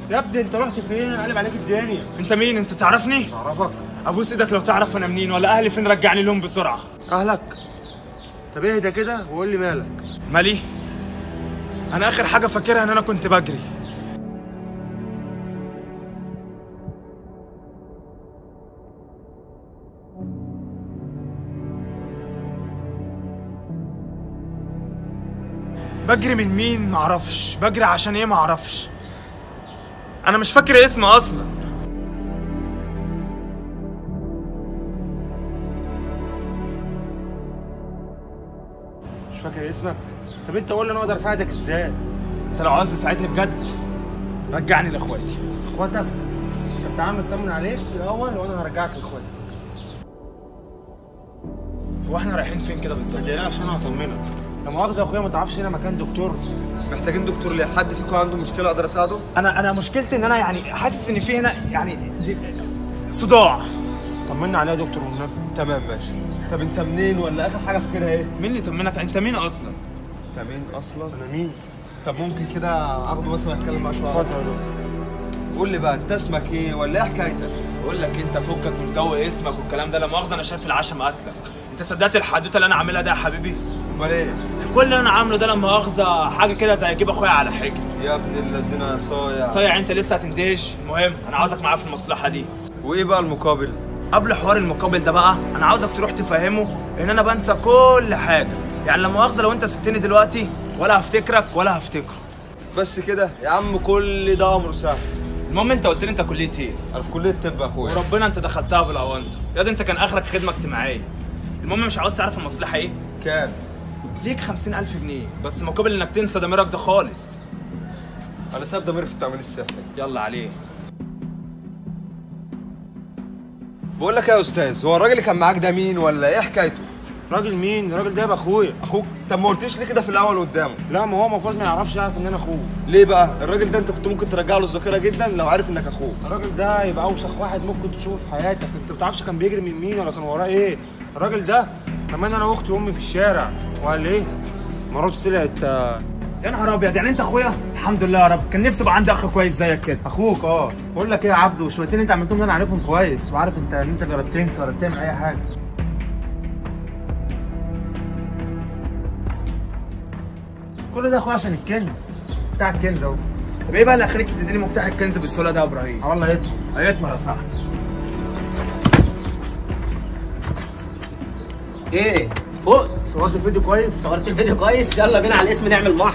يا ابني انت رحت فين قلب عليك الدنيا انت مين انت تعرفني اعرفك ابوس ايدك لو تعرف انا منين ولا اهلي فين رجعني لهم بسرعه اهلك طب اهدى كده وقول لي مالك مالي انا اخر حاجه فاكرها ان انا كنت بجري بجري من مين معرفش بجري عشان ايه معرفش انا مش فاكر اسمي اصلا مش فاكر اسمك طب انت قول لي انا اقدر اساعدك ازاي انت لو عاوز تساعدني بجد رجعني لاخواتي اخواتك طب تعال نطمن عليك الاول وانا هرجعك لاخواتك هو احنا رايحين فين كده بالظبط ما تقلقش انا هطمنك لا مؤاخذه يا اخويا ما تعرفش هنا مكان دكتور محتاجين دكتور ليه حد فيكم عنده مشكله اقدر اساعده انا انا مشكلتي ان انا يعني حاسس ان في هنا يعني دي صداع طمنا عليا يا دكتور والنبي تمام ماشي طب انت منين ولا اخر حاجه فاكرها ايه مين اللي يطمنك انت مين اصلا انت مين اصلا انا مين طب ممكن كده اخده مثلا اتكلم معاه شويه اتفضل يا دكتور قول لي بقى انت اسمك ايه ولا ايه حكايتك بقول لك انت فكك من جو اسمك والكلام ده لا مؤاخذه انا شايف العشم قتلك انت صدقت الحدوته اللي انا عاملها ده يا حبيبي امال ايه كل اللي انا عامله ده لا مؤاخذه حاجه كده زي اجيب اخويا على حجري يا ابن الذين يا صايع صايع انت لسه هتندهش المهم انا عاوزك معايا في المصلحه دي وايه بقى المقابل قبل حوار المقابل ده بقى انا عاوزك تروح تفهمه ان انا بنسى كل حاجه يعني لا مؤاخذه لو انت سبتني دلوقتي ولا هفتكرك ولا هفتكره بس كده يا عم كل ده امر سهل المهم انت قلت لي انت كليه ايه انا في كليه الطب يا اخويا وربنا انت دخلتها بالاونطه يا ده انت كان اخرك خدمه اجتماعيه المهم مش عاوز تعرف المصلحه ايه كام ليك خمسين ألف جنيه بس مقابل انك تنسى ضميرك ده خالص انا ساب ضميري في التامين الصحي يلا عليه بقول لك إيه يا استاذ هو الراجل اللي كان معاك ده مين ولا ايه حكايته راجل مين الراجل ده يبقى اخويا اخوك طب ما قلتليش ليه كده في الاول قدامه لا ما هو المفروض ما يعرفش يعرف ان انا اخوه ليه بقى الراجل ده انت كنت ممكن ترجع له الذاكره جدا لو عارف انك اخوه الراجل ده يبقى اوسخ واحد ممكن تشوفه في حياتك انت ما بتعرفش كان بيجري من مين ولا كان وراه ايه الراجل ده كمان انا واختي وامي في الشارع وقال لي ايه مراته طلعت آه، يا نهار ابيض يعني انت اخويا الحمد لله يا رب كان نفسي يبقى عندي اخ كويس زيك كده اخوك اه بقول لك ايه يا عبدو الشويتين اللي انت عملتهم ده انا عارفهم كويس وعارف انت ان انت ولا بتنسى ولا بتعمل اي حاجه كل ده يا اخويا عشان الكنز بتاع الكنز اهو طب ايه بقى اللي خليك تديني مفتاح الكنز بالسهوله ده يا ابراهيم اه والله يطلع هيطمر يا صاحبي ايه فوق صورت الفيديو كويس صورت الفيديو كويس يلا بينا على الاسم نعمل محضر